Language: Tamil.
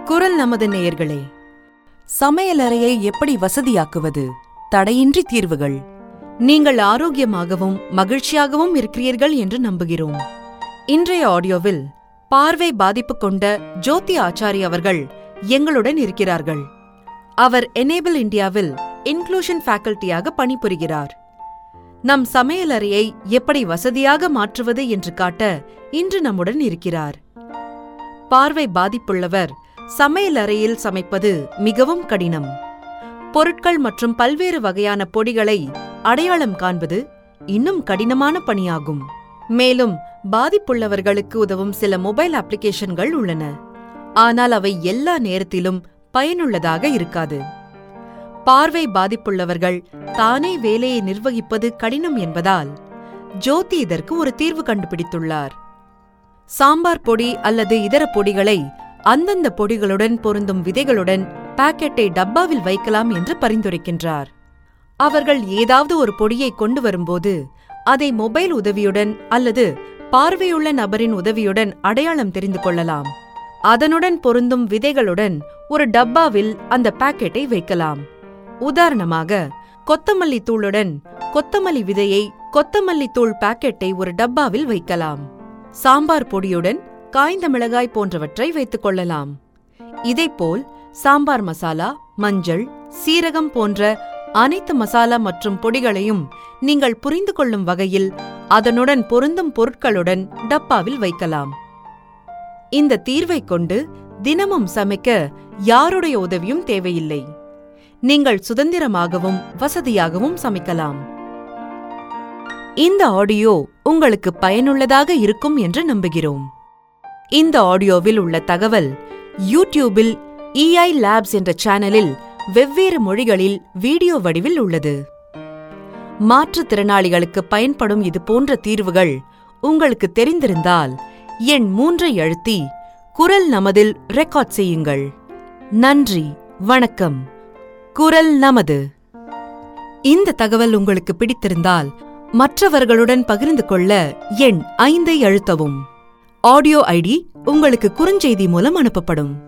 குரல் நமது நேயர்களே சமையலறையை எப்படி வசதியாக்குவது தடையின்றி தீர்வுகள் நீங்கள் ஆரோக்கியமாகவும் மகிழ்ச்சியாகவும் இருக்கிறீர்கள் என்று நம்புகிறோம் இன்றைய ஆடியோவில் பார்வை பாதிப்பு கொண்ட ஜோதி ஆச்சாரி அவர்கள் எங்களுடன் இருக்கிறார்கள் அவர் எனேபிள் இந்தியாவில் இன்க்ளூஷன் ஃபேக்கல்டியாக பணிபுரிகிறார் நம் சமையலறையை எப்படி வசதியாக மாற்றுவது என்று காட்ட இன்று நம்முடன் இருக்கிறார் பார்வை பாதிப்புள்ளவர் சமையலறையில் சமைப்பது மிகவும் கடினம் பொருட்கள் மற்றும் பல்வேறு வகையான பொடிகளை அடையாளம் காண்பது இன்னும் கடினமான பணியாகும் மேலும் பாதிப்புள்ளவர்களுக்கு உதவும் சில மொபைல் அப்ளிகேஷன்கள் உள்ளன ஆனால் அவை எல்லா நேரத்திலும் பயனுள்ளதாக இருக்காது பார்வை பாதிப்புள்ளவர்கள் தானே வேலையை நிர்வகிப்பது கடினம் என்பதால் ஜோதி இதற்கு ஒரு தீர்வு கண்டுபிடித்துள்ளார் சாம்பார் பொடி அல்லது இதர பொடிகளை அந்தந்த பொடிகளுடன் பொருந்தும் விதைகளுடன் பாக்கெட்டை டப்பாவில் வைக்கலாம் என்று பரிந்துரைக்கின்றார் அவர்கள் ஏதாவது ஒரு பொடியை கொண்டு வரும்போது அதை மொபைல் உதவியுடன் அல்லது பார்வையுள்ள நபரின் உதவியுடன் அடையாளம் தெரிந்து கொள்ளலாம் அதனுடன் பொருந்தும் விதைகளுடன் ஒரு டப்பாவில் அந்த பாக்கெட்டை வைக்கலாம் உதாரணமாக கொத்தமல்லி தூளுடன் கொத்தமல்லி விதையை கொத்தமல்லி தூள் பாக்கெட்டை ஒரு டப்பாவில் வைக்கலாம் சாம்பார் பொடியுடன் காய்ந்த மிளகாய் போன்றவற்றை வைத்துக் கொள்ளலாம் இதைப்போல் சாம்பார் மசாலா மஞ்சள் சீரகம் போன்ற அனைத்து மசாலா மற்றும் பொடிகளையும் நீங்கள் புரிந்து கொள்ளும் வகையில் அதனுடன் பொருந்தும் பொருட்களுடன் டப்பாவில் வைக்கலாம் இந்த தீர்வைக் கொண்டு தினமும் சமைக்க யாருடைய உதவியும் தேவையில்லை நீங்கள் சுதந்திரமாகவும் வசதியாகவும் சமைக்கலாம் இந்த ஆடியோ உங்களுக்கு பயனுள்ளதாக இருக்கும் என்று நம்புகிறோம் இந்த ஆடியோவில் உள்ள தகவல் யூடியூபில் இஐ லேப்ஸ் என்ற சேனலில் வெவ்வேறு மொழிகளில் வீடியோ வடிவில் உள்ளது மாற்றுத்திறனாளிகளுக்கு பயன்படும் இது போன்ற தீர்வுகள் உங்களுக்கு தெரிந்திருந்தால் எண் மூன்றை அழுத்தி குரல் நமதில் ரெக்கார்ட் செய்யுங்கள் நன்றி வணக்கம் குரல் நமது இந்த தகவல் உங்களுக்கு பிடித்திருந்தால் மற்றவர்களுடன் பகிர்ந்து கொள்ள எண் ஐந்தை அழுத்தவும் ஆடியோ ஐடி உங்களுக்கு குறுஞ்செய்தி மூலம் அனுப்பப்படும்